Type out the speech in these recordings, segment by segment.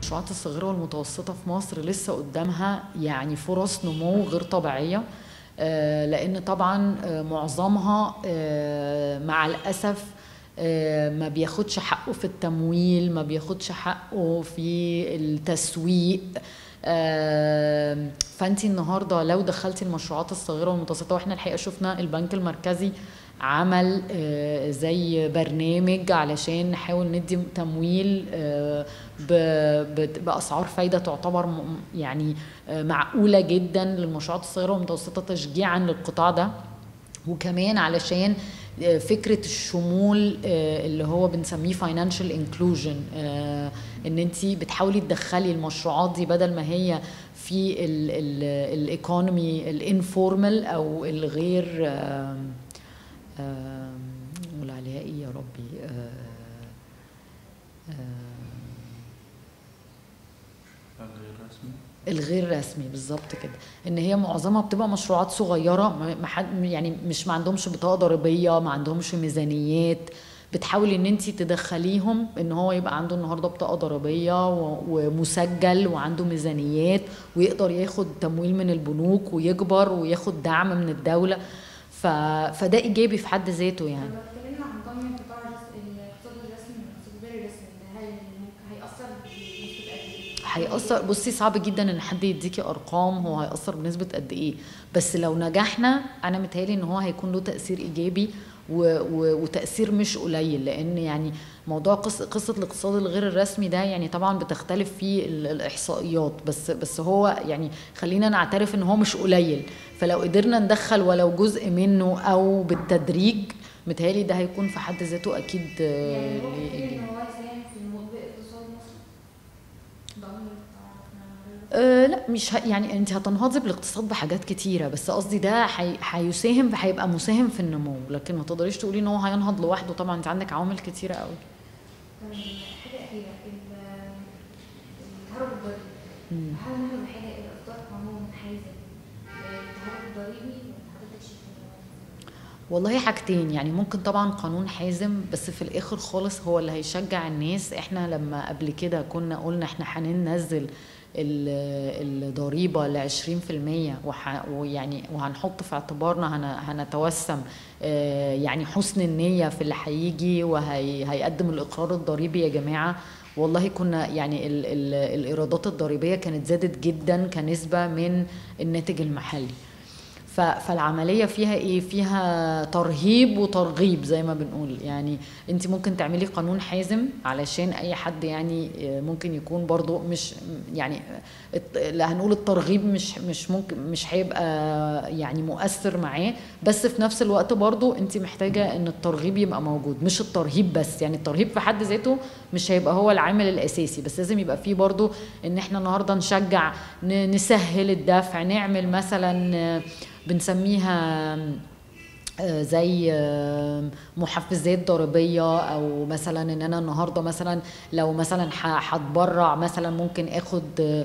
المشروعات الصغيرة والمتوسطة في مصر لسه قدامها يعني فرص نمو غير طبيعية آه، لأن طبعا آه، معظمها آه، مع الأسف آه، ما بياخدش حقه في التمويل ما بياخدش حقه في التسويق آه، فانت النهارده لو دخلتي المشروعات الصغيره والمتوسطه واحنا الحقيقه شفنا البنك المركزي عمل آه، زي برنامج علشان نحاول ندي تمويل آه، ب- ب- باسعار فايده تعتبر م- يعني آه، معقوله جدا للمشروعات الصغيره والمتوسطه تشجيعا للقطاع ده وكمان علشان آه، فكره الشمول آه، اللي هو بنسميه فاينانشال انكلوجن ان انت بتحاولي تدخلي المشروعات دي بدل ما هي في الايكونومي الانفورمال او الغير آم، آم، نقول عليها ايه يا ربي آه، آم، غير رسمي الغير رسمي بالظبط كده ان هي معظمها بتبقى مشروعات صغيره ما ما حد يعني مش ما عندهمش بطاقه ضريبيه ما عندهمش ميزانيات بتحاولي ان انت تدخليهم ان هو يبقى عنده النهارده بطاقه ضريبيه و- ومسجل وعنده ميزانيات ويقدر ياخد تمويل من البنوك ويكبر وياخد دعم من الدوله ف... فده ايجابي في حد ذاته يعني لو اتكلمنا عن ضمن القطاع الرس- الاقتصاد الرسمي والاقتصاد غير الرسمي ده هل ممكن هيأثر بنسبة قد ايه؟ هيأثر بصي صعب جدا ان حد يديكي ارقام هو هيأثر بنسبة قد ايه بس لو نجحنا انا متهيألي ان هو هيكون له تأثير ايجابي و و وتأثير مش قليل لان يعني موضوع قصة, قصة الاقتصاد الغير الرسمي ده يعني طبعا بتختلف فيه ال- الاحصائيات بس بس هو يعني خلينا نعترف ان هو مش قليل فلو قدرنا ندخل ولو جزء منه او بالتدريج متهيألي ده هيكون في حد ذاته اكيد آه، يعني هو ليه كفاية إيجابي. ان هو يساهم في نمو اقتصاد مصر ضمن القطاع أه لا مش ه... يعني انت هتنهضي بالاقتصاد بحاجات كتيره بس قصدي ده هي... هيساهم هيبقى مساهم في النمو لكن ما تقدريش تقولي ان هو هينهض لوحده طبعا انت عندك عوامل كتيره قوي تمام حاجة أخيرة ال- التهرب الضريبي مم. هل نحن بحاجة إلى إصدار قانون حازم للتهرب الضريبي ولا حضرتك شايف إن هو والله حاجتين يعني ممكن طبعا قانون حازم بس في الاخر خالص هو اللي هيشجع الناس احنا لما قبل كده كنا قلنا احنا هننزل ال- الضريبه ل 20% وح- ويعني وهنحط في اعتبارنا هن- هنتوسم آه، يعني حسن النيه في اللي هيجي وهيقدم الاقرار الضريبي يا جماعه والله كنا يعني ال ال الايرادات الضريبيه كانت زادت جدا كنسبه من الناتج المحلي ف- فالعمليه فيها ايه فيها ترهيب وترغيب زي ما بنقول يعني انت ممكن تعملي قانون حازم علشان اي حد يعني آه، ممكن يكون برضو مش يعني الت- لا هنقول الترغيب مش مش ممكن مش هيبقى يعني مؤثر معاه بس في نفس الوقت برضو انت محتاجه ان الترغيب يبقى موجود مش الترهيب بس يعني الترهيب في حد ذاته مش هيبقى هو العامل الاساسي بس لازم يبقى فيه برضو ان احنا النهارده نشجع ن- نسهل الدفع نعمل مثلا آه، بنسميها آه، زي آه، محفزات ضريبيه او مثلا ان انا النهارده مثلا لو مثلا ح- هتبرع مثلا ممكن اخد آه،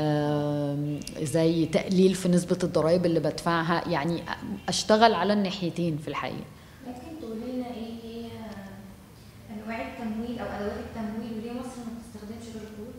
آه، زي تقليل في نسبه الضرائب اللي بدفعها يعني اشتغل على الناحيتين في الحقيقه ممكن تقولي لنا ايه هي انواع التمويل او ادوات التمويل وليه مصر ما بتستخدمش غير القروض؟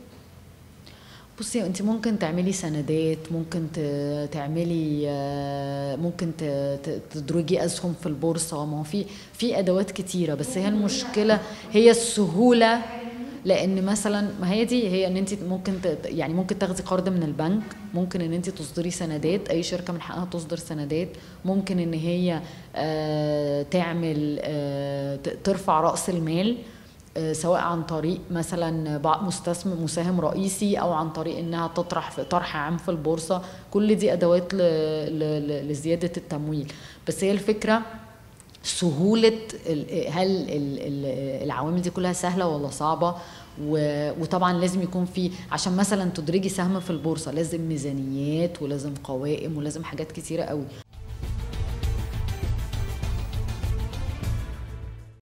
بصي انت ممكن تعملي سندات ممكن ت- تعملي آه، ممكن ت- ت- تدرجي اسهم في البورصه ما هو في في ادوات كتيره بس هي المشكله هي السهوله لان مثلا ما هي دي هي ان انت ممكن ت- يعني ممكن تاخدي قرض من البنك ممكن ان انت تصدري سندات اي شركه من حقها تصدر سندات ممكن ان هي آه، تعمل آه، ت- ترفع راس المال آه، سواء عن طريق مثلا بع- مستثمر مساهم رئيسي او عن طريق انها تطرح في طرح عام في البورصه كل دي ادوات ل- ل- ل- لزياده التمويل بس هي الفكره سهوله ال- هل ال- ال- العوامل دي كلها سهله ولا صعبه و- وطبعا لازم يكون في عشان مثلا تدرجي سهم في البورصه لازم ميزانيات ولازم قوائم ولازم حاجات كتيره قوي